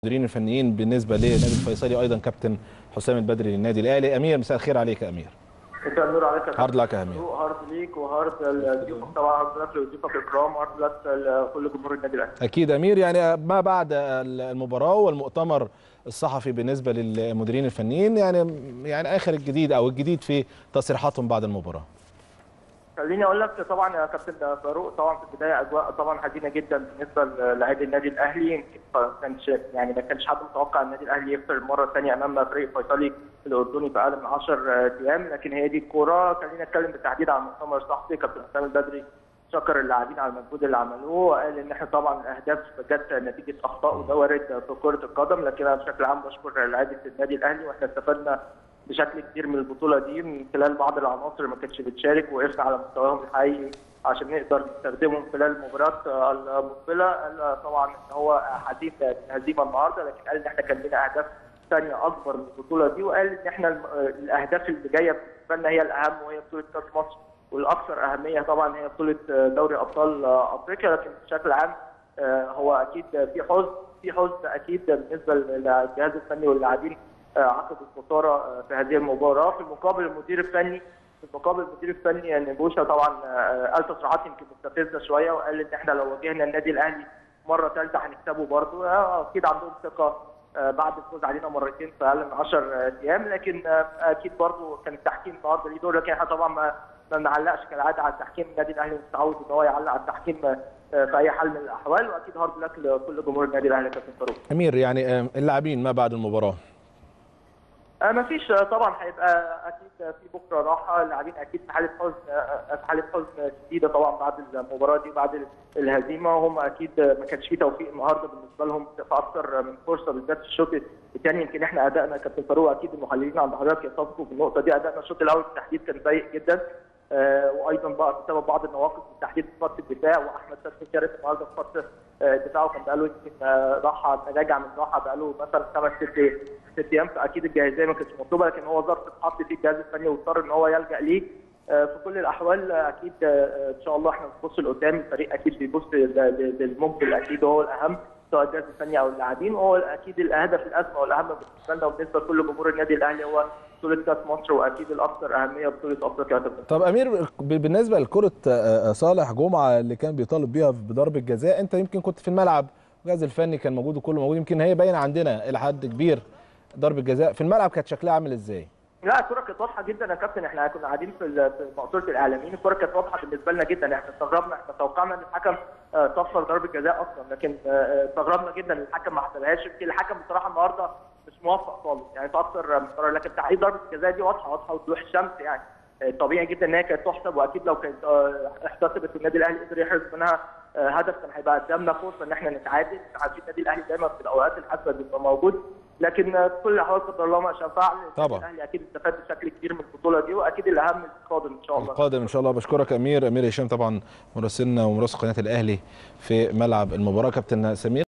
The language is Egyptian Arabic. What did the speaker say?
المديرين الفنيين بالنسبه للنادي الفيصلي وايضا كابتن حسام البدري للنادي الاهلي امير مساء الخير عليك يا امير مساء النور عليك يا هارد لك يا امير هارد ليك وهارد لضيوفك طبعا هارد لك لضيوفك الكرام هارد لك لكل جمهور النادي الاهلي اكيد امير يعني ما بعد المباراه والمؤتمر الصحفي بالنسبه للمديرين الفنيين يعني يعني اخر الجديد او الجديد في تصريحاتهم بعد المباراه خليني اقول لك طبعا يا كابتن فاروق طبعا في البدايه اجواء طبعا حزينه جدا بالنسبه للاعبي النادي الاهلي يمكن ما كانش يعني ما كانش حد متوقع النادي الاهلي يخسر المره الثانيه امام فريق فيصلي الاردني في اقل من 10 ايام لكن هي دي الكوره خلينا نتكلم بالتحديد عن المؤتمر الصحفي كابتن حسام البدري شكر اللاعبين على المجهود اللي عملوه وقال ان احنا طبعا الاهداف جت نتيجه اخطاء وده وارد في كره القدم لكن انا بشكل عام بشكر لعيبه النادي الاهلي واحنا استفدنا بشكل كبير من البطوله دي من خلال بعض العناصر اللي ما كانتش بتشارك وقفنا على مستواهم الحقيقي عشان نقدر نستخدمهم خلال المباراه المقبله قال طبعا ان هو حديث الهزيمه النهارده لكن قال ان احنا كان لنا اهداف ثانيه اكبر من البطوله دي وقال ان احنا الاهداف اللي جايه بالنسبه لنا هي الاهم وهي بطوله كاس مصر والاكثر اهميه طبعا هي بطوله دوري ابطال افريقيا لكن بشكل عام هو اكيد في حزن في حزن اكيد بالنسبه للجهاز الفني واللاعبين عقد الخساره في هذه المباراه في المقابل المدير الفني في المقابل المدير الفني نبوشا طبعا قال تصريحات يمكن مستفزه شويه وقال ان احنا لو واجهنا النادي الاهلي مره ثالثه هنكسبه برضه اكيد عندهم ثقه بعد الفوز علينا مرتين في اقل من 10 ايام لكن اكيد برضه كان التحكيم النهارده ليه دور لكن احنا طبعا ما ما نعلقش كالعاده على التحكيم النادي الاهلي متعود ان هو يعلق على التحكيم في اي حال من الاحوال واكيد هارد لك لكل جمهور النادي الاهلي يا كابتن فاروق. امير يعني اللاعبين ما بعد المباراه ما فيش طبعا هيبقى اكيد في بكره راحه اللاعبين اكيد في حاله حزن في حاله حزن شديده طبعا بعد المباراه دي بعد الهزيمه وهم اكيد ما كانش في توفيق النهارده بالنسبه لهم في اكثر من فرصه بالذات في الشوط الثاني يمكن احنا ادائنا كابتن فاروق اكيد المحللين عند حضرتك يتفقوا في النقطه دي ادائنا الشوط الاول بالتحديد كان سيء جدا آه وايضا بقى بسبب بعض النواقص بالتحديد في خط الدفاع واحمد فتحي شارك النهارده في خط الدفاع وكان بقاله يمكن راحه راجع من راحه بقاله مثلا خمس ست ست ايام فاكيد الجاهزيه ما كانتش مطلوبه لكن هو ظرف اتحط فيه الجهاز الفني واضطر ان هو يلجا ليه آه في كل الاحوال اكيد آه ان شاء الله احنا بنبص لقدام الفريق اكيد بيبص للمقبل اكيد هو الاهم سواء الجهاز الفني او اللاعبين وهو اكيد الهدف الاسمى والاهم بالنسبه لنا وبالنسبه لكل جمهور النادي الاهلي هو بطوله كاس مصر واكيد الاكثر اهميه بطوله افريقيا طب امير بالنسبه لكره صالح جمعه اللي كان بيطالب بيها بضربه جزاء انت يمكن كنت في الملعب الجهاز الفني كان موجود وكله موجود يمكن هي باينه عندنا الى حد كبير ضربه جزاء في الملعب كانت شكلها عامل ازاي؟ لا الكوره كانت واضحه جدا يا كابتن احنا كنا قاعدين في مقصوره الاعلاميين الكوره كانت واضحه بالنسبه لنا جدا احنا استغربنا احنا توقعنا ان الحكم صفر ضربه جزاء اصلا لكن استغربنا جدا ان الحكم ما حسبهاش يمكن الحكم بصراحه النهارده مش موفق خالص يعني في اكثر من قرار لكن تحقيق ضربه الجزاء دي واضحه واضحه وضوح الشمس يعني طبيعي جدا ان هي كانت تحسب واكيد لو كانت احتسبت والنادي الاهلي قدر يحرز منها هدف كان هيبقى قدامنا فرصه ان احنا نتعادل عارفين النادي الاهلي دايما في الاوقات الحاسمه بيبقى موجود لكن في كل الاحوال قدر الله ما شاء فعل طبعا الاهلي اكيد استفاد بشكل كبير من البطوله دي واكيد الاهم القادم ان شاء الله القادم ان شاء الله بشكرك امير امير هشام طبعا مراسلنا ومراسل قناه الاهلي في ملعب المباراه كابتن سمير